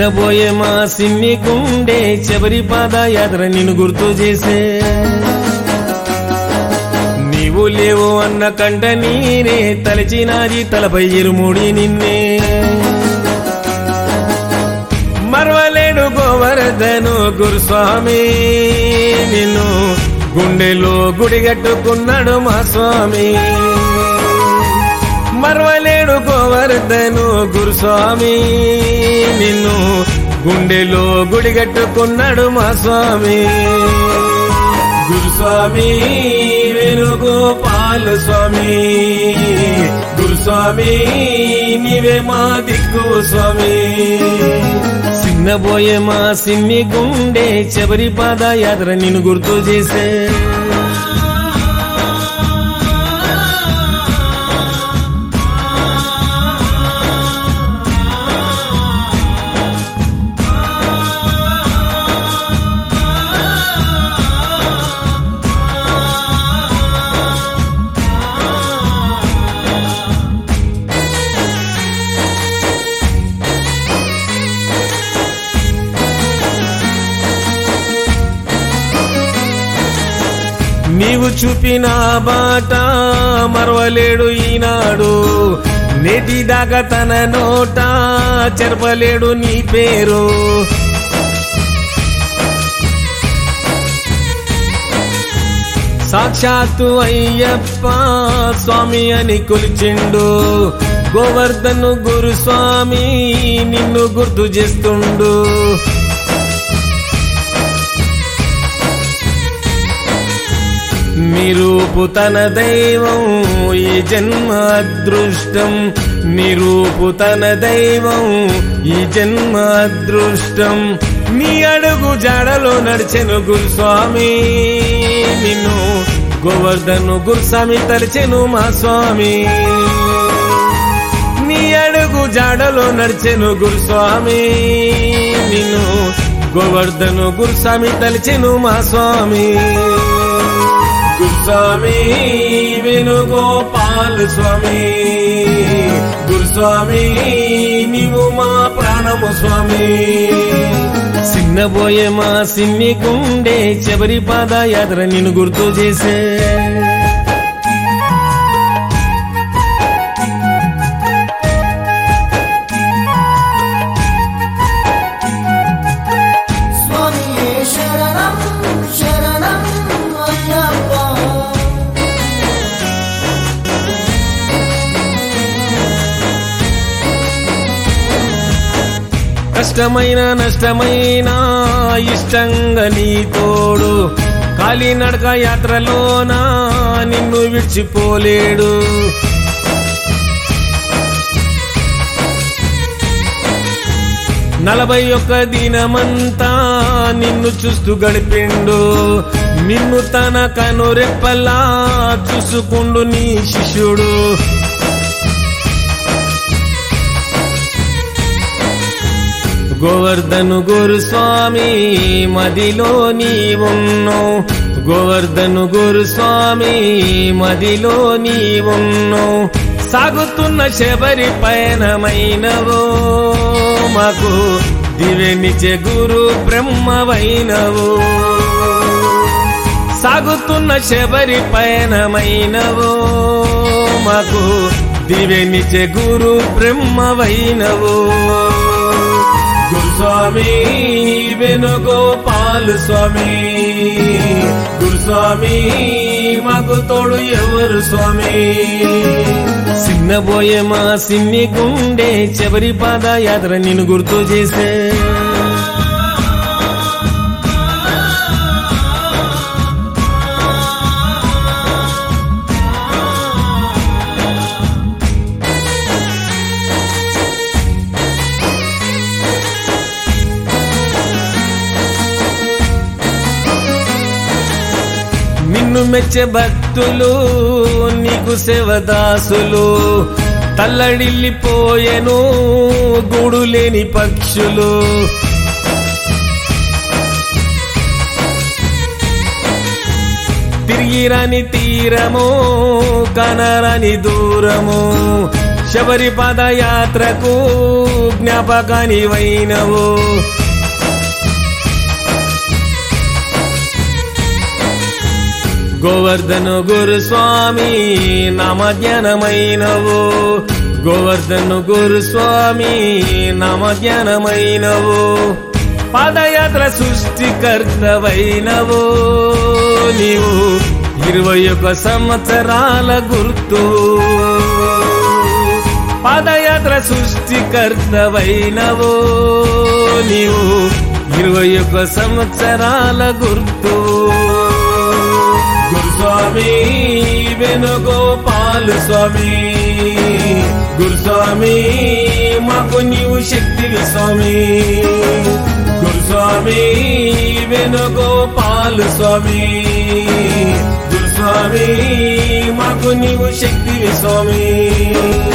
చిన్నబోయే మా సిన్ని గుండె చివరి పాదయాత్ర నిన్ను గుర్తు చేసే నీవు లేవు అన్న కంట నీరే తలచినాది తలపై ఇరుముడి నిన్నే మరవలేడు గోవర్ధను గురుస్వామి నిన్ను గుండెలో గుడిగట్టుకున్నాడు మా స్వామి మరవలేడు గోవర్ధను గురుస్వామి నిన్ను గుండెలో గుడిగట్టుకున్నాడు మా స్వామి గురుస్వామి వేణుగోపాల స్వామి గురుస్వామి నీవే మా దిక్కు స్వామి చిన్నబోయే మా సిన్ని గుండె చివరి పాదయాత్ర నిన్ను గుర్తు చేసే నీవు చూపిన బాట మరవలేడు ఈనాడు నేటిదాకా తన నోట చెరపలేడు నీ పేరు సాక్షాత్తు అయ్యప్ప స్వామి అని కొలిచిండు గోవర్ధను గురుస్వామి నిన్ను గుర్తు చేస్తుండు నిరూపు తన దైవం ఈ జన్మ అదృష్టం నిరూపు తన దైవం ఈ జన్మ అదృష్టం నీ అడుగు జాడలో నడిచెను గురుస్వామి నిన్ను గోవర్ధను గురుస్వామి తలిచెను మా స్వామి నీ అడుగు జాడలో నడిచెను గురుస్వామి నిన్ను గోవర్ధను గురుస్వామి తలిచెను మా స్వామి గురుస్వామి వేణుగోపాల స్వామి గురుస్వామి నీవు మా ప్రాణము స్వామి చిన్నబోయే మా సిన్ని గుండె చివరి పాదయాత్ర నిన్ను గుర్తు చేసే స్వామియే శరణం శరణం అయ్యప్ప కష్టమైన నష్టమైన ఇష్టంగా నీ తోడు కాలినడక యాత్రలోన నిన్ను విడిచిపోలేడు నలభై ఒక్క దినమంతా నిన్ను చూస్తూ గడిపిండు నిన్ను తన కనురెప్పలా చూసుకుండు నీ శిష్యుడు గోవర్ధను గురుస్వామి మదిలో నీవున్నావు గోవర్ధను గురుస్వామి మదిలో నీవున్నావు సాగుతున్న శబరి పయనమైనవో మాకు దివెనిచే గురు బ్రహ్మవైనవో సాగుతున్న శబరి పయనమైనవో మాకు దివెనిచే గురు బ్రహ్మవైనవో గురుస్వామి వేణుగోపాల స్వామి గురుస్వామి మాకు తోడు ఎవరు స్వామి చిన్నబోయే మా సిన్ని గుండె చివరి పాదయాత్ర నిన్ను గుర్తు చేసే నిన్ను మెచ్చే భక్తులు నీకు శివదాసులు తల్లడిల్లిపోయెను గూడు లేని పక్షులు తిరిగి రాని తీరము కనరాని దూరము శబరి పాదయాత్రకు జ్ఞాపకానివైనవు గోవర్ధను గురుస్వామి నామధ్యానమైనవు గోవర్ధను గురుస్వామి నామధ్యానమైనవు పాదయాత్ర సృష్టికర్తవైనవు నీవు ఇరవై ఒక సంవత్సరాల గుర్తు పాదయాత్ర సృష్టికర్తవైనవు నీవు ఇరవై ఒక సంవత్సరాల గుర్తు గురుస్వామి వేణుగోపాలు స్వామి గురుస్వామి మాకు నీవు శక్తివి స్వామి గురుస్వామి వేణుగోపాలు స్వామి గురుస్వామి మాకు నీవు శక్తివి స్వామి